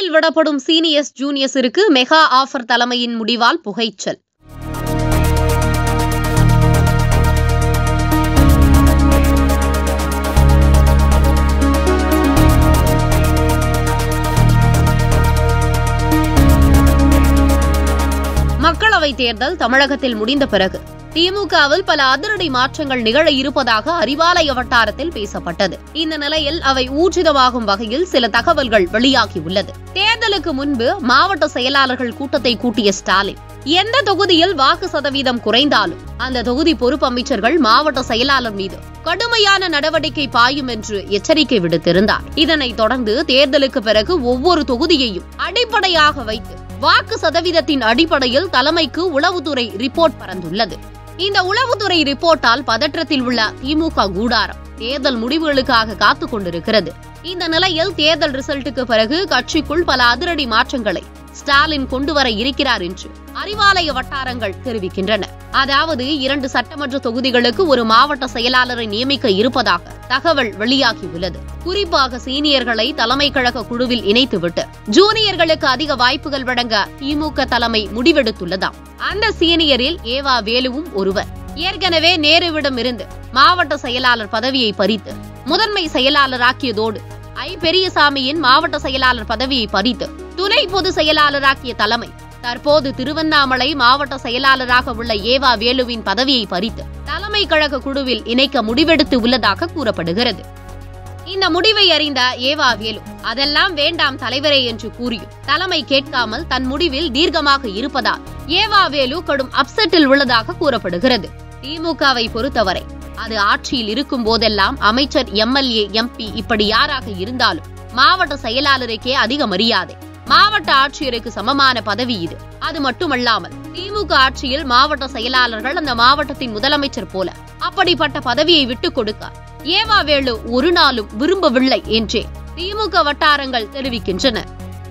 ரயில் விடப்படும் seniors ஜூனியர்ஸிற்கு mega offer தலைமையின் முடிவால் புகைச்சல் மக்களவைத் தேர்தல் தமிழகத்தில் முடிந்த பிறகு திமுகவில் பல அதிரடி மாற்றங்கள் நிகழ இருப்பதாக அறிவாலய வட்டாரத்தில் பேசப்பட்டது இந்த நிலையில் அவை ஊர்ஜிதமாகும் வகையில் சில தகவல்கள் வெளியாகியுள்ளது தேர்தலுக்கு முன்பு மாவட்ட செயலாளர்கள் கூட்டத்தை கூட்டிய ஸ்டாலின் எந்த தொகுதியில் வாக்கு சதவீதம் குறைந்தாலும் அந்த தொகுதி பொறுப்பு அமைச்சர்கள் மாவட்ட செயலாளர் மீது கடுமையான நடவடிக்கை பாயும் என்று எச்சரிக்கை விடுத்திருந்தார் இதனைத் தொடர்ந்து தேர்தலுக்கு பிறகு ஒவ்வொரு தொகுதியையும் அடிப்படையாக வைத்து வாக்கு சதவீதத்தின் அடிப்படையில் தலைமைக்கு உளவுத்துறை ரிப்போர்ட் பறந்துள்ளது இந்த உளவுத்துறை ரிப்போர்ட்டால் பதற்றத்தில் உள்ள திமுக கூடாரம் தேர்தல் முடிவுகளுக்காக காத்துக் கொண்டிருக்கிறது இந்த நிலையில் தேர்தல் ரிசல்ட்டுக்கு பிறகு கட்சிக்குள் பல அதிரடி மாற்றங்களை ஸ்டாலின் கொண்டு வர இருக்கிறார் என்று அறிவாலய வட்டாரங்கள் தெரிவிக்கின்றன அதாவது இரண்டு சட்டமன்ற தொகுதிகளுக்கு ஒரு மாவட்ட செயலாளரை நியமிக்க இருப்பதாக தகவல் வெளியாகியுள்ளது குறிப்பாக சீனியர்களை தலைமை கழக குழுவில் இணைத்துவிட்டு ஜூனியர்களுக்கு அதிக வாய்ப்புகள் வழங்க திமுக தலைமை முடிவெடுத்துள்ளதாம் அந்த சீனியரில் ஏவா வேலுவும் ஒருவர் ஏற்கனவே நேருவிடம் இருந்து மாவட்ட செயலாளர் பதவியை பறித்து முதன்மை செயலாளராக்கியதோடு ஐ பெரியசாமியின் மாவட்ட செயலாளர் பதவியை பறித்து துணை பொதுச் செயலாளராக்கிய தலைமை தற்போது திருவண்ணாமலை மாவட்ட செயலாளராக உள்ள ஏவா வேலுவின் பதவியை பறித்து தலைமை கழக குழுவில் இணைக்க முடிவெடுத்து உள்ளதாக கூறப்படுகிறது இந்த முடிவை அறிந்த ஏவா வேலு அதெல்லாம் வேண்டாம் தலைவரே என்று கூறியும் தலைமை கேட்காமல் தன் முடிவில் தீர்க்கமாக இருப்பதால் ஏவா வேலு கடும் அப்செட்டில் உள்ளதாக கூறப்படுகிறது திமுகவை பொறுத்தவரை அது ஆட்சியில் இருக்கும் போதெல்லாம் அமைச்சர் எம்எல்ஏ எம்பி இப்படி யாராக இருந்தாலும் மாவட்ட செயலாளருக்கே அதிக மரியாதை மாவட்ட ஆட்சியருக்கு சமமான பதவி இது அது மட்டுமல்லாமல் திமுக ஆட்சியில் மாவட்ட செயலாளர்கள் அந்த மாவட்டத்தின் முதலமைச்சர் போல அப்படிப்பட்ட பதவியை விட்டுக் கொடுக்க ஏவா வேலு ஒரு நாளும் விரும்பவில்லை என்றே திமுக வட்டாரங்கள் தெரிவிக்கின்றன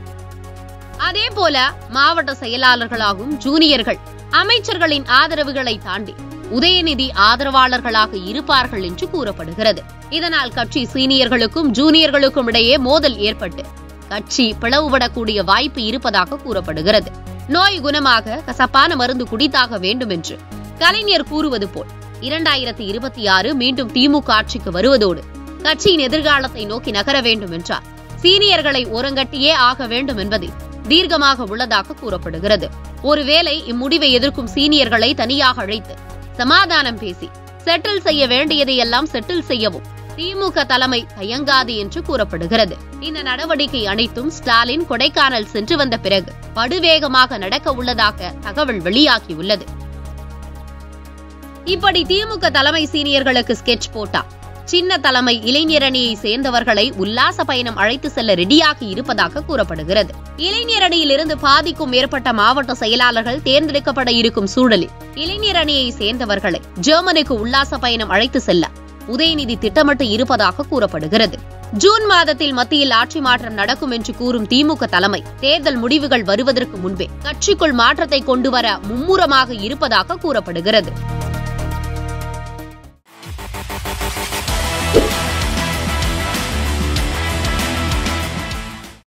அதே போல மாவட்ட செயலாளர்களாகும் ஜூனியர்கள் அமைச்சர்களின் ஆதரவுகளை தாண்டி உதயநிதி ஆதரவாளர்களாக இருப்பார்கள் என்று கூறப்படுகிறது இதனால் கட்சி சீனியர்களுக்கும் ஜூனியர்களுக்கும் இடையே மோதல் ஏற்பட்டு கட்சி பிளவுபடக்கூடிய வாய்ப்பு இருப்பதாக கூறப்படுகிறது நோய் குணமாக கசப்பான மருந்து குடித்தாக வேண்டும் என்று கலைஞர் கூறுவது போல் இரண்டாயிரத்தி இருபத்தி ஆறு மீண்டும் திமுக ஆட்சிக்கு வருவதோடு கட்சியின் எதிர்காலத்தை நோக்கி நகர வேண்டும் என்றார் சீனியர்களை ஓரங்கட்டியே ஆக வேண்டும் என்பதில் தீர்க்கமாக உள்ளதாக கூறப்படுகிறது ஒருவேளை இம்முடிவை எதிர்க்கும் சீனியர்களை தனியாக அழைத்து சமாதானம் பேசி செட்டில் செய்ய வேண்டியதையெல்லாம் செட்டில் செய்யவும் திமுக தலைமை தயங்காது என்று கூறப்படுகிறது இந்த நடவடிக்கை அனைத்தும் ஸ்டாலின் கொடைக்கானல் சென்று வந்த பிறகு படுவேகமாக நடக்க உள்ளதாக தகவல் வெளியாகியுள்ளது இப்படி திமுக தலைமை சீனியர்களுக்கு ஸ்கெட்ச் போட்டா சின்ன தலைமை இளைஞரணியை சேர்ந்தவர்களை உல்லாச பயணம் அழைத்து செல்ல ரெடியாகி இருப்பதாக கூறப்படுகிறது இளைஞரணியில் இருந்து பாதிக்கும் மேற்பட்ட மாவட்ட செயலாளர்கள் தேர்ந்தெடுக்கப்பட இருக்கும் சூழலில் இளைஞர் அணியை சேர்ந்தவர்களை ஜெர்மனிக்கு உல்லாச பயணம் அழைத்து செல்ல உதயநிதி திட்டமிட்டு இருப்பதாக கூறப்படுகிறது ஜூன் மாதத்தில் மத்தியில் ஆட்சி மாற்றம் நடக்கும் என்று கூறும் திமுக தலைமை தேர்தல் முடிவுகள் வருவதற்கு முன்பே கட்சிக்குள் மாற்றத்தை கொண்டு வர மும்முரமாக இருப்பதாக கூறப்படுகிறது